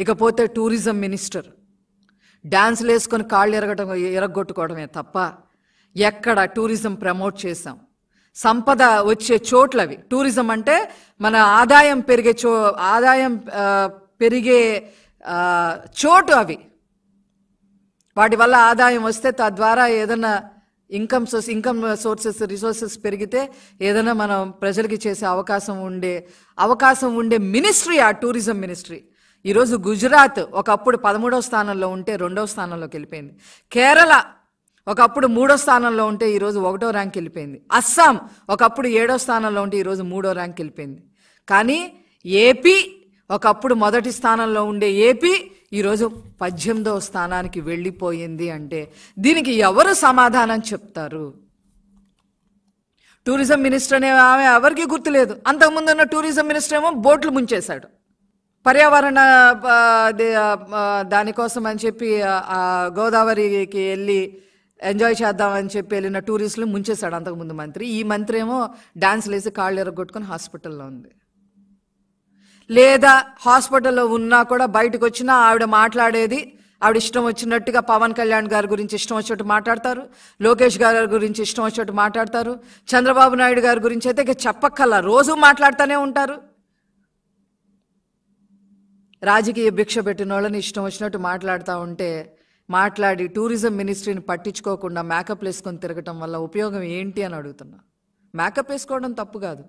ఇకపోతే tourism minister డ్యాన్స్లు వేసుకొని కాళ్ళు ఎరగటం ఎరగొట్టుకోవడమే తప్ప ఎక్కడ టూరిజం ప్రమోట్ చేశాం సంపద వచ్చే చోట్లవి టూరిజం అంటే మన ఆదాయం పెరిగే చో ఆదాయం ఆ, పెరిగే ఆ, చోటు అవి వాటి వల్ల ఆదాయం వస్తే తద్వారా ఏదైనా income source income sources resources పెరిగితే ఏదైనా మనం ప్రజలకి చేసే అవకాశం ఉండే అవకాశం ఉండే మినిస్ట్రీ ఆ టూరిజం మినిస్ట్రీ ఈరోజు గుజరాత్ ఒకప్పుడు పదమూడవ స్థానంలో ఉంటే రెండవ స్థానంలోకి వెళ్ళిపోయింది కేరళ ఒకప్పుడు మూడో స్థానంలో ఉంటే ఈరోజు ఒకటో ర్యాంక్ వెళ్ళిపోయింది అస్సాం ఒకప్పుడు ఏడో స్థానంలో ఉంటే ఈరోజు మూడో ర్యాంక్ వెళ్ళిపోయింది కానీ ఏపీ ఒకప్పుడు మొదటి స్థానంలో ఉండే ఏపీ ఈరోజు పద్దెనిమిదవ స్థానానికి వెళ్ళిపోయింది అంటే దీనికి ఎవరు సమాధానం చెప్తారు టూరిజం మినిస్టర్ అనే ఆమె ఎవరికి గుర్తులేదు అంతకుముందు ఉన్న టూరిజం మినిస్టర్ ఏమో బోట్లు ముంచేశాడు పర్యావరణ ఆ, ది- ఆ, దానికోసం అని చెప్పి ఆ, ఆ గోదావరికి వెళ్ళి ఎంజాయ్ చేద్దామని చెప్పి వెళ్ళిన టూరిస్టులు ముంచేశాడు అంతకుముందు మంత్రి ఈ మంత్రి ఏమో డాన్స్లు వేసి కాళ్ళు ఎరగొట్టుకొని హాస్పిటల్లో ఉంది లేదా హాస్పిటల్లో ఉన్నా కూడా బయటకు వచ్చినా ఆవిడ మాట్లాడేది ఆవిడ ఇష్టం వచ్చినట్టుగా పవన్ కళ్యాణ్ గారి గురించి ఇష్టం వచ్చినట్టు మాట్లాడతారు లోకేష్ గారి గురించి ఇష్టం వచ్చినట్టు మాట్లాడతారు చంద్రబాబు నాయుడు గారి గురించి అయితే ఇక చెప్పక్కల్లా రోజు మాట్లాడుతూనే ఉంటారు రాజకీయ భిక్ష పెట్టిన వాళ్ళని ఇష్టం వచ్చినట్టు మాట్లాడుతూ ఉంటే మాట్లాడి టూరిజం మినిస్ట్రీని పట్టించుకోకుండా మేకప్ వేసుకొని తిరగటం వల్ల ఉపయోగం ఏంటి అని అడుగుతున్నా మేకప్ వేసుకోవడం తప్పు కాదు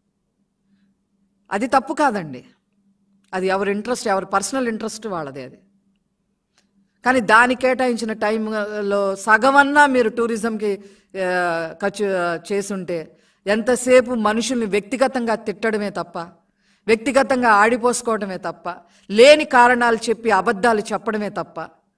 అది తప్పు కాదండి అది ఎవరి ఇంట్రెస్ట్ ఎవరి పర్సనల్ ఇంట్రెస్ట్ వాళ్ళది అది కానీ దాని కేటాయించిన టైంలో సగమన్నా మీరు టూరిజంకి ఆ, ఖర్చు చేసుంటే ఎంతసేపు మనుషుల్ని వ్యక్తిగతంగా తిట్టడమే తప్ప వ్యక్తిగతంగా ఆడిపోసుకోవడమే తప్ప లేని కారణాలు చెప్పి అబద్ధాలు చెప్పడమే తప్ప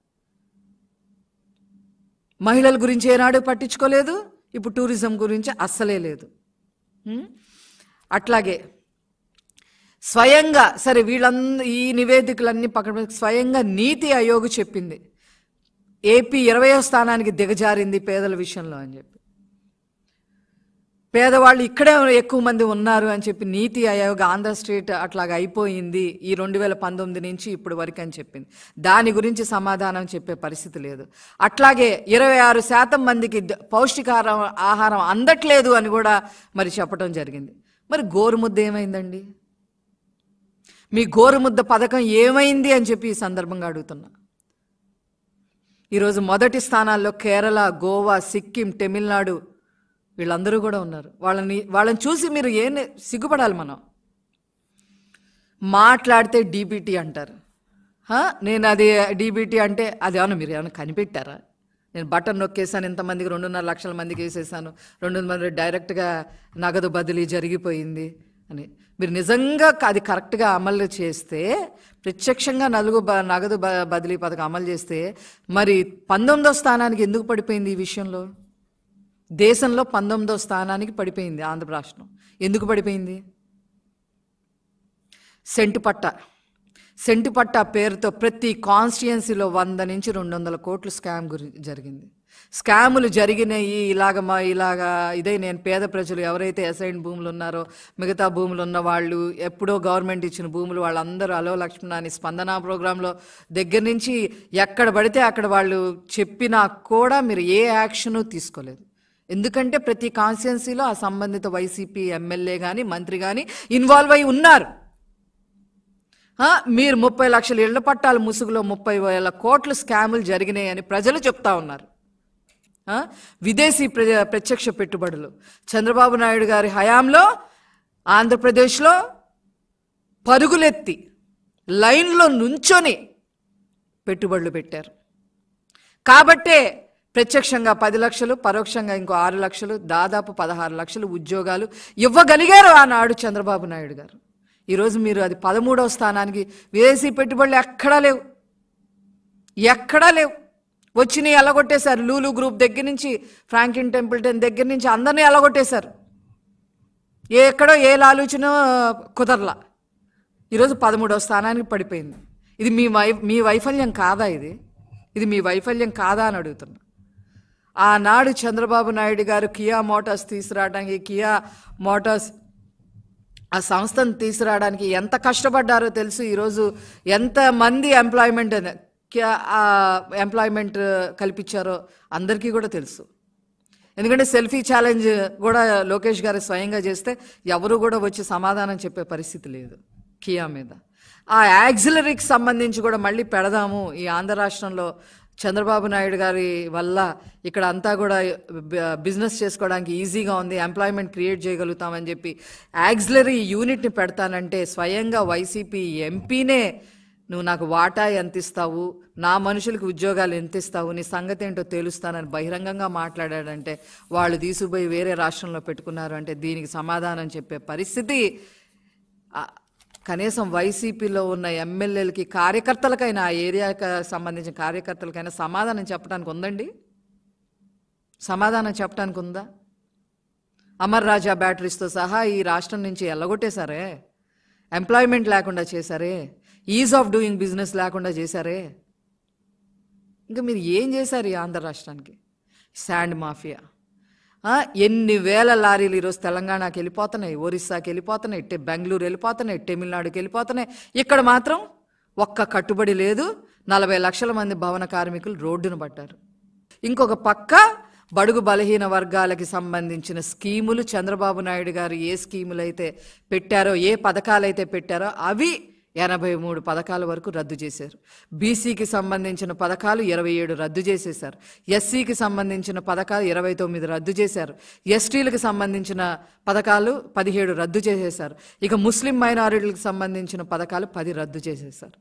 మహిళల గురించి ఏనాడు పట్టించుకోలేదు ఇప్పుడు టూరిజం గురించి అస్సలే లేదు ఉం? అట్లాగే స్వయంగా సరే వీళ్ళంద ఈ నివేదికలన్నీ పక్కన పెట్టి స్వయంగా నీతి ఆయోగ్ చెప్పింది ఏపీ ఇరవయో స్థానానికి దిగజారింది పేదల విషయంలో అని చెప్పి పేదవాళ్ళు ఇక్కడే ఎక్కువ మంది ఉన్నారు అని చెప్పి నీతి ఆయోగ్ ఆంధ్ర స్టేట్ అట్లాగా అయిపోయింది ఈ రెండు వేల పంతొమ్మిది నుంచి ఇప్పుడు వరకు అని చెప్పింది దాని గురించి సమాధానం చెప్పే పరిస్థితి లేదు అట్లాగే ఇరవై ఆరు శాతం మందికి ద- పౌష్టికాహారం ఆహారం అందట్లేదు అని కూడా మరి చెప్పడం జరిగింది మరి గోరుముద్ద ఏమైందండి మీ గోరుముద్ద పథకం ఏమైంది అని చెప్పి ఈ సందర్భంగా అడుగుతున్నా ఈరోజు మొదటి స్థానాల్లో కేరళ గోవా సిక్కిం తమిళనాడు వీళ్ళందరూ కూడా ఉన్నారు వాళ్ళని వాళ్ళని చూసి మీరు ఏం సిగ్గుపడాలి మనం మాట్లాడితే డీబీటీ అంటారు హా? నేను అది డీబీటీ అంటే అది ఏమన్నా మీరు ఏమైనా కనిపెట్టారా నేను బటన్ నొక్కేసాను ఇంతమందికి రెండున్నర లక్షల మందికి వేసేసాను రెండు మంది డైరెక్ట్గా నగదు బదిలీ జరిగిపోయింది అని మీరు నిజంగా అది కరెక్ట్గా అమలు చేస్తే ప్రత్యక్షంగా నలుగు బ నగదు బ బదిలీ పథకం అమలు చేస్తే మరి పంతొమ్మిదో స్థానానికి ఎందుకు పడిపోయింది ఈ విషయంలో దేశంలో పంతొమ్మిదో స్థానానికి పడిపోయింది ఆంధ్ర రాష్ట్రం ఎందుకు పడిపోయింది సెంటు పట్ట సెంటు పట్ట పేరుతో ప్రతి కాన్స్టిట్యుయెన్సీలో వంద నుంచి రెండు వందల కోట్లు స్కామ్ గురి జరిగింది స్కాములు జరిగినాయి ఇలాగ మా ఇలాగా ఇదే నేను పేద ప్రజలు ఎవరైతే అసైన్ భూములు ఉన్నారో మిగతా భూములు ఉన్న వాళ్ళు ఎప్పుడో గవర్నమెంట్ ఇచ్చిన భూములు వాళ్ళందరూ అలో లక్ష్మణ అని స్పందన ప్రోగ్రాంలో దగ్గర నుంచి ఎక్కడ పడితే అక్కడ వాళ్ళు చెప్పినా కూడా మీరు ఏ యాక్షను తీసుకోలేదు ఎందుకంటే ప్రతి కాన్స్టిట్యున్సీలో ఆ సంబంధిత వైసీపీ ఎమ్మెల్యే కానీ మంత్రి కానీ ఇన్వాల్వ్ అయి ఉన్నారు ఆ, మీరు ముప్పై లక్షల ఇళ్ల పట్టాల ముసుగులో ముప్పై వేల కోట్ల స్కాములు జరిగినాయని ప్రజలు చెప్తా ఉన్నారు ఆ, విదేశీ ప్ర- ప్రత్యక్ష పెట్టుబడులు చంద్రబాబు నాయుడు గారి హయాంలో ఆంధ్రప్రదేశ్లో పరుగులెత్తి లైన్లో నుంచొని పెట్టుబడులు పెట్టారు కాబట్టే ప్రత్యక్షంగా పది లక్షలు పరోక్షంగా ఇంకో ఆరు లక్షలు దాదాపు పదహారు లక్షలు ఉద్యోగాలు ఇవ్వగలిగారు ఆనాడు చంద్రబాబు నాయుడు గారు ఈరోజు మీరు అది పదమూడవ స్థానానికి విదేశీ పెట్టుబడులు ఎక్కడా లేవు ఎక్కడా లేవు వచ్చినాయి ఎలగొట్టేశారు లూలు గ్రూప్ దగ్గర నుంచి ఫ్రాంకిన్ టెంపుల్టన్ దగ్గర నుంచి అందరినీ ఎలగొట్టేశారు ఏ ఎక్కడో ఏ ఆలోచన కుదరలా ఈరోజు పదమూడవ స్థానానికి పడిపోయింది ఇది మీ వై మీ వైఫల్యం కాదా ఇది ఇది మీ వైఫల్యం కాదా అని అడుగుతున్నా ఆనాడు చంద్రబాబు నాయుడు గారు కియా మోటార్స్ తీసుకురావడానికి కియా మోటార్స్ ఆ సంస్థను తీసుకురావడానికి ఎంత కష్టపడ్డారో తెలుసు ఈరోజు ఎంత మంది ఎంప్లాయ్మెంట్ ఎంప్లాయ్మెంట్ కల్పించారో అందరికీ కూడా తెలుసు ఎందుకంటే సెల్ఫీ ఛాలెంజ్ కూడా లోకేష్ గారు స్వయంగా చేస్తే ఎవరు కూడా వచ్చి సమాధానం చెప్పే పరిస్థితి లేదు కియా మీద ఆ యాక్సిలరీకి సంబంధించి కూడా మళ్ళీ పెడదాము ఈ ఆంధ్ర రాష్ట్రంలో చంద్రబాబు నాయుడు గారి వల్ల ఇక్కడ అంతా కూడా బ- బిజినెస్ చేసుకోవడానికి ఈజీగా ఉంది ఎంప్లాయ్మెంట్ క్రియేట్ చేయగలుగుతామని చెప్పి యాక్సిలరీ యూనిట్ని పెడతానంటే స్వయంగా వైసీపీ ఎంపీనే నువ్వు నాకు వాటా ఎంత ఇస్తావు నా మనుషులకు ఉద్యోగాలు ఎంత ఇస్తావు నీ సంగతి ఏంటో తేలుస్తానని బహిరంగంగా మాట్లాడాడంటే వాళ్ళు తీసుకుపోయి వేరే రాష్ట్రంలో పెట్టుకున్నారు అంటే దీనికి సమాధానం చెప్పే పరిస్థితి ఆ, కనీసం వైసీపీలో ఉన్న ఎమ్మెల్యేలకి కార్యకర్తలకైనా ఆ ఏరియాకి సంబంధించిన కార్యకర్తలకైనా సమాధానం చెప్పడానికి ఉందండి సమాధానం చెప్పడానికి ఉందా అమర్ రాజా బ్యాటరీస్తో సహా ఈ రాష్ట్రం నుంచి ఎల్లగొట్టేశారే ఎంప్లాయ్మెంట్ లేకుండా చేశారే ఈజ్ ఆఫ్ డూయింగ్ బిజినెస్ లేకుండా చేశారే ఇంకా మీరు ఏం చేశారు ఈ ఆంధ్ర రాష్ట్రానికి శాండ్ మాఫియా ఆ, ఎన్ని వేల లారీలు ఈరోజు తెలంగాణకి వెళ్ళిపోతున్నాయి ఒరిస్సాకి వెళ్ళిపోతున్నాయి ఇట్టే బెంగళూరు వెళ్ళిపోతున్నాయి తమిళనాడుకి వెళ్ళిపోతున్నాయి ఇక్కడ మాత్రం ఒక్క కట్టుబడి లేదు నలభై లక్షల మంది భవన కార్మికులు రోడ్డును పట్టారు ఇంకొక పక్క బడుగు బలహీన వర్గాలకి సంబంధించిన స్కీములు చంద్రబాబు నాయుడు గారు ఏ స్కీములు అయితే పెట్టారో ఏ పథకాలు అయితే పెట్టారో అవి ఎనభై మూడు పథకాల వరకు రద్దు చేశారు బీసీకి సంబంధించిన పథకాలు ఇరవై ఏడు రద్దు చేసేశారు ఎస్సీకి సంబంధించిన పథకాలు ఇరవై తొమ్మిది రద్దు చేశారు ఎస్టీలకు సంబంధించిన పథకాలు పదిహేడు రద్దు చేసేశారు ఇక ముస్లిం మైనారిటీలకు సంబంధించిన పథకాలు పది రద్దు చేసేశారు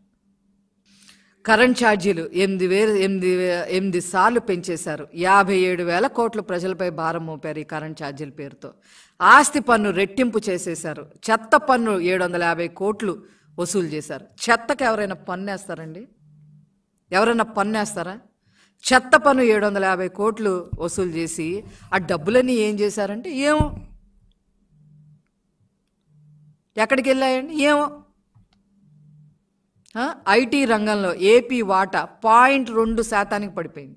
కరెంట్ ఛార్జీలు ఎనిమిది వేలు ఎనిమిది వే- ఎనిమిది సార్లు పెంచేశారు యాభై ఏడు వేల కోట్ల ప్రజలపై భారం మోపారు ఈ కరెంట్ ఛార్జీల పేరుతో ఆస్తి పన్ను రెట్టింపు చేసేశారు చెత్త పన్ను ఏడు వందల యాభై కోట్లు వసూలు చేశారు చెత్తకి ఎవరైనా పన్ను వేస్తారండి ఎవరైనా పన్ను వేస్తారా చెత్త పన్ను ఏడు వందల యాభై కోట్లు వసూలు చేసి ఆ డబ్బులన్నీ ఏం చేశారంటే ఏమో ఎక్కడికి వెళ్ళాయండి ఏమో ఆ, ఐటీ రంగంలో ఏపీ వాటా పాయింట్ రెండు శాతానికి పడిపోయింది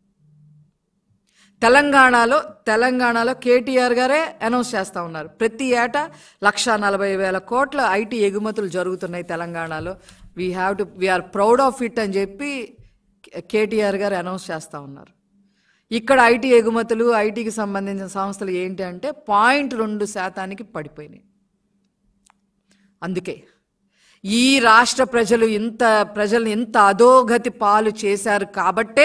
తెలంగాణలో తెలంగాణలో కేటీఆర్ గారే అనౌన్స్ చేస్తూ ఉన్నారు ప్రతి ఏటా లక్ష నలభై వేల కోట్ల ఐటీ ఎగుమతులు జరుగుతున్నాయి తెలంగాణలో we have to we're proud of it అని చెప్పి కేటీఆర్ గారు అనౌన్స్ చేస్తూ ఉన్నారు ఇక్కడ ఐటీ ఎగుమతులు ఐటీకి సంబంధించిన సంస్థలు ఏంటి అంటే పాయింట్ రెండు శాతానికి పడిపోయినాయి అందుకే ఈ రాష్ట్ర ప్రజలు ఇంత ప్రజల్ని ఇంత అధోగతి పాలు చేశారు కాబట్టే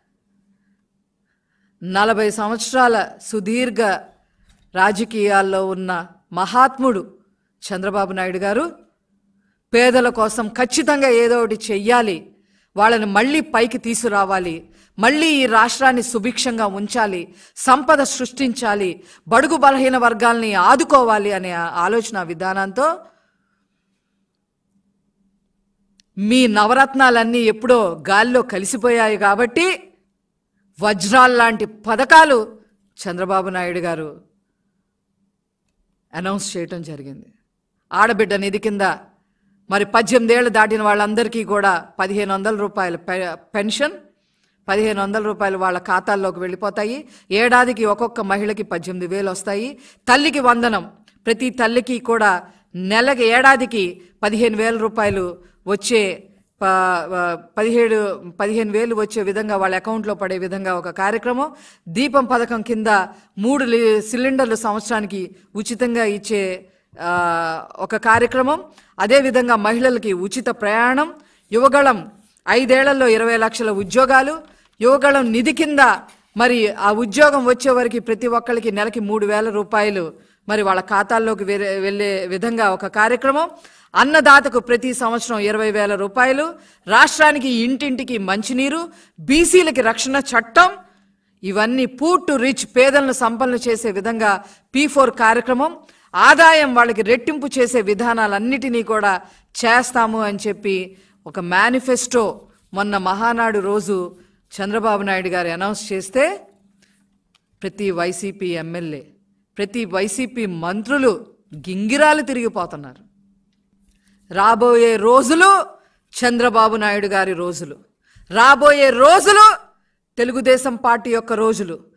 నలభై సంవత్సరాల సుదీర్ఘ రాజకీయాల్లో ఉన్న మహాత్ముడు చంద్రబాబు నాయుడు గారు పేదల కోసం ఖచ్చితంగా ఏదో ఒకటి చెయ్యాలి వాళ్ళని మళ్ళీ పైకి తీసుకురావాలి మళ్ళీ ఈ రాష్ట్రాన్ని సుభిక్షంగా ఉంచాలి సంపద సృష్టించాలి బడుగు బలహీన వర్గాల్ని ఆదుకోవాలి అనే ఆలోచన విధానంతో మీ నవరత్నాలన్నీ ఎప్పుడో గాల్లో కలిసిపోయాయి కాబట్టి వజ్రాల్లాంటి పథకాలు చంద్రబాబు నాయుడు గారు అనౌన్స్ చేయటం జరిగింది ఆడబిడ్డ నిధి కింద మరి పద్దెనిమిదేళ్ళు దాటిన వాళ్ళందరికీ కూడా పదిహేను వందల రూపాయల పె- పెన్షన్ పదిహేను వందల రూపాయలు వాళ్ళ ఖాతాల్లోకి వెళ్ళిపోతాయి ఏడాదికి ఒక్కొక్క మహిళకి పద్దెనిమిది వేలు వస్తాయి తల్లికి వందనం ప్రతి తల్లికి కూడా నెలకి ఏడాదికి పదిహేను వేల రూపాయలు వచ్చే ప- ప- పదిహేడు పదిహేను వేలు వచ్చే విధంగా వాళ్ళ అకౌంట్లో పడే విధంగా ఒక కార్యక్రమం దీపం పథకం కింద మూడు లి- సిలిండర్లు సంవత్సరానికి ఉచితంగా ఇచ్చే ఆ, ఒక కార్యక్రమం అదేవిధంగా మహిళలకి ఉచిత ప్రయాణం యువగళం ఐదేళ్లలో ఇరవై లక్షల ఉద్యోగాలు యువగళం నిధి కింద మరి ఆ ఉద్యోగం వచ్చే వరకు ప్రతి ఒక్కరికి నెలకి మూడు వేల రూపాయలు మరి వాళ్ళ ఖాతాల్లోకి వేరే వెళ్ళే విధంగా ఒక కార్యక్రమం అన్నదాతకు ప్రతి సంవత్సరం ఇరవై వేల రూపాయలు రాష్ట్రానికి ఇంటింటికి మంచినీరు బీసీలకి రక్షణ చట్టం ఇవన్నీ పూర్ టు రిచ్ పేదలను సంపన్నులు చేసే విధంగా పీ ఫోర్ కార్యక్రమం ఆదాయం వాళ్ళకి రెట్టింపు చేసే విధానాలన్నిటినీ కూడా చేస్తాము అని చెప్పి ఒక మేనిఫెస్టో మొన్న మహానాడు రోజు చంద్రబాబు నాయుడు గారు అనౌన్స్ చేస్తే ప్రతి వైసీపీ ఎమ్మెల్యే ప్రతి వైసీపీ మంత్రులు గింగిరాలు తిరిగిపోతున్నారు రాబోయే రోజులు చంద్రబాబు నాయుడు గారి రోజులు రాబోయే రోజులు తెలుగుదేశం పార్టీ యొక్క రోజులు